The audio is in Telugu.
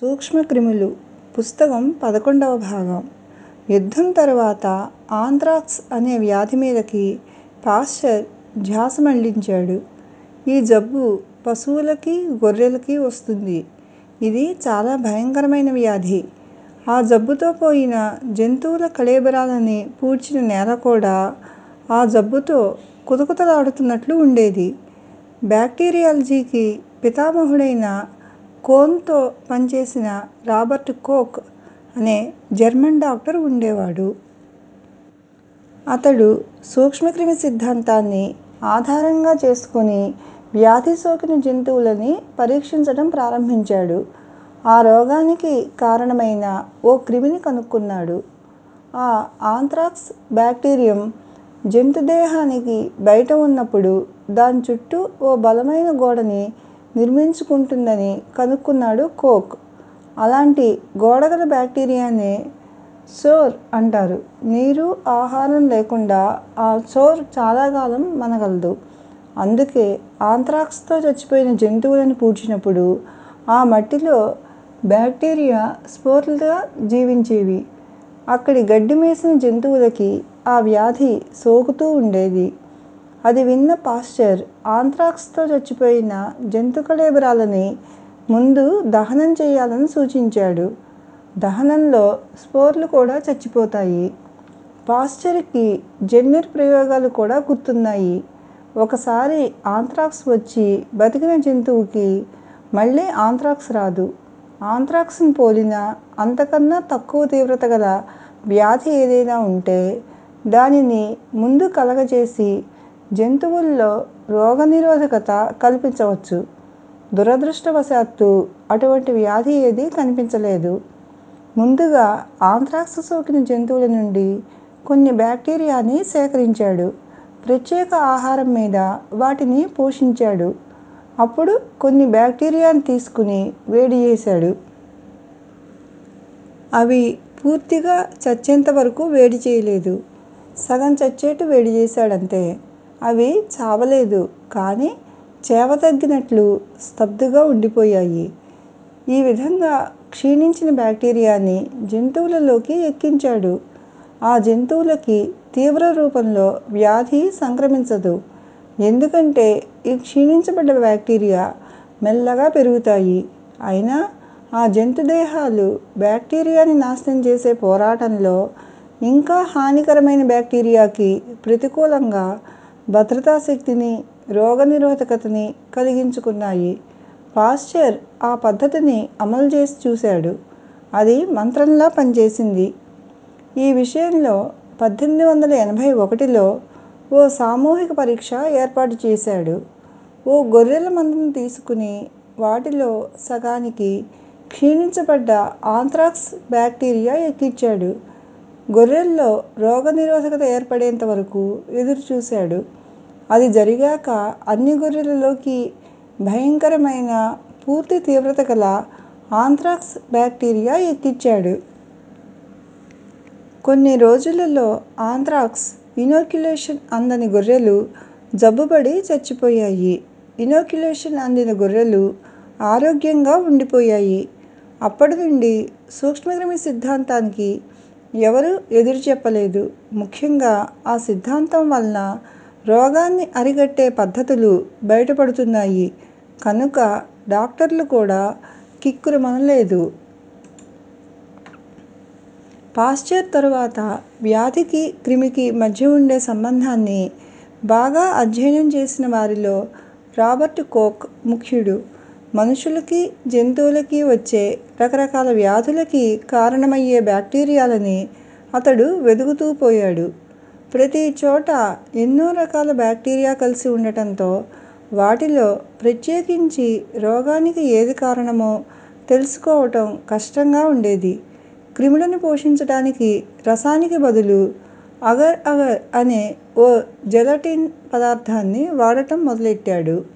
సూక్ష్మక్రిములు పుస్తకం పదకొండవ భాగం యుద్ధం తరువాత ఆంత్రాక్స్ అనే వ్యాధి మీదకి పాశ్చర్ ధ్యాస మళ్లించాడు. ఈ జబ్బు పశువులకి, గొర్రెలకి వస్తుంది. ఇది చాలా భయంకరమైన వ్యాధి. ఆ జబ్బుతో పోయిన జంతువుల కళేబరాలని పూడ్చిన నేల కూడా ఆ జబ్బుతో కుతకుతలాడుతున్నట్లు ఉండేది. బాక్టీరియాలజీకి పితామహుడైన కోన్ తో పనిచేసిన రాబర్ట్ కోక్ అనే జర్మన్ డాక్టర్ ఉండేవాడు. అతడు సూక్ష్మక్రిమి సిద్ధాంతాన్ని ఆధారంగా చేసుకుని వ్యాధి సోకిన జంతువులని పరీక్షించటం ప్రారంభించాడు. ఆ రోగానికి కారణమైన ఓ క్రిమిని కనుక్కున్నాడు. ఆ ఆంత్రాక్స్ బాక్టీరియం జంతుదేహానికి బయట ఉన్నప్పుడు దాని చుట్టూ ఓ బలమైన గోడని నిర్మించుకుంటుందని కనుక్కున్నాడు కోక్. అలాంటి గోడగల బాక్టీరియానే సోర్ అంటారు. నీరు, ఆహారం లేకుండా ఆ సోర్ చాలా కాలం మనగలదు. అందుకే ఆంత్రాక్స్ తో చచ్చిపోయిన జంతువులని పూడ్చినప్పుడు ఆ మట్టిలో బాక్టీరియా స్పోర్లుగా జీవించేవి. అక్కడి గడ్డి మేసిన జంతువులకి ఆ వ్యాధి సోకుతూ ఉండేది. అది విన్న పాశ్చర్ ఆంత్రాక్స్ తో చచ్చిపోయిన జంతు కళేబరాలని ముందు దహనం చెయ్యాలని సూచించాడు. దహనంలో స్పోర్లు కూడా చచ్చిపోతాయి. పాశ్చర్ కి జెన్నెర్ ప్రయోగాలు కూడా గుర్తున్నాయి. ఒకసారి ఆంత్రాక్స్ వచ్చి బతికిన జంతువుకి మళ్ళీ ఆంత్రాక్స్ రాదు. ఆంత్రాక్స్ ని పోలిన అంతకన్నా తక్కువ తీవ్రత గల వ్యాధి ఏదైనా ఉంటే దానిని ముందు కలగజేసి జంతువుల్లో రోగనిరోధకత కల్పించవచ్చు. దురదృష్టవశాత్తు అటువంటి వ్యాధి ఏదీ కనిపించలేదు. ముందుగా ఆంత్రాక్స్ సోకిన జంతువుల నుండి కొన్ని బాక్టీరియాని సేకరించాడు. ప్రత్యేక ఆహారం మీద వాటిని పోషించాడు. అప్పుడు కొన్ని బాక్టీరియాని తీసుకుని వేడి చేశాడు. అవి పూర్తిగా చచ్చేంత వరకు వేడి చేయలేదు. సగం చచ్చేట్టు వేడి చేశాడంతే. అవి చావలేదు కానీ చేవ తగ్గినట్లు స్తబ్దుగా ఉండిపోయాయి. ఈ విధంగా క్షీణించిన బాక్టీరియాని జంతువులలోకి ఎక్కించాడు. ఆ జంతువులకి తీవ్ర రూపంలో వ్యాధి సంక్రమించదు. ఎందుకంటే ఈ క్షీణించబడ్డ బాక్టీరియా మెల్లగా పెరుగుతాయి. అయినా ఆ జంతుదేహాలు బాక్టీరియాని నాశనం చేసే పోరాటంలో ఇంకా హానికరమైన బాక్టీరియాకి ప్రతికూలంగా భద్రతాశక్తిని, రోగనిరోధకతని కలిగించుకున్నాయి. పాశ్చర్ ఆ పద్ధతిని అమలు చేసి చూశాడు. అది మంత్రంలా పనిచేసింది. ఈ విషయంలో పద్దెనిమిది వందల ఎనభై ఒకటిలో ఓ సామూహిక పరీక్ష ఏర్పాటు చేశాడు. ఓ గొర్రెల మందను తీసుకుని వాటిలో సగానికి క్షీణించబడ్డ ఆంత్రాక్స్ బాక్టీరియా ఎక్కించాడు. గొర్రెల్లో రోగనిరోధకత ఏర్పడేంత వరకు ఎదురుచూశాడు. అది జరిగాక అన్ని గొర్రెలలోకీ భయంకరమైన, పూర్తి తీవ్రత గల ఆంత్రాక్స్ బాక్టీరియా ఎక్కించాడు. కొన్ని రోజులలో ఆంత్రాక్స్ ఇనోక్యులేషన్ అందని గొర్రెలు జబ్బుపడి చచ్చిపోయాయి. ఇనోక్యులేషన్ అందిన గొర్రెలు ఆరోగ్యంగా ఉండిపోయాయి. అప్పటి నుండి సూక్ష్మక్రిమి సిద్ధాంతానికి ఎవరూ ఎదురుచెప్పలేదు. ముఖ్యంగా ఆ సిద్ధాంతం వలన రోగాన్ని అరికట్టే పద్ధతులు బయటపడుతున్నాయి కనుక డాక్టర్లు కూడా కిక్కురుమనలేదు. పాశ్చర్ తరువాత వ్యాధికి, క్రిమికి మధ్య ఉండే సంబంధాన్ని బాగా అధ్యయనం చేసిన వారిలో రాబర్ట్ కోక్ ముఖ్యుడు. మనుషులకి, జంతువులకి వచ్చే రకరకాల వ్యాధులకి కారణమయ్యే బాక్టీరియాలని అతడు వెదుకుతూ పోయాడు. ప్రతి చోటా ఎన్నో రకాల బాక్టీరియా కలిసి ఉండటంతో వాటిలో ప్రత్యేకించి రోగానికి ఏది కారణమో తెలుసుకోవటం కష్టంగా ఉండేది. క్రిములని పోషించటానికి రసానికి బదులు అగర్ అగర్ అనే ఓ జెలటిన్ పదార్థాన్ని వాడటం మొదలెట్టాడు.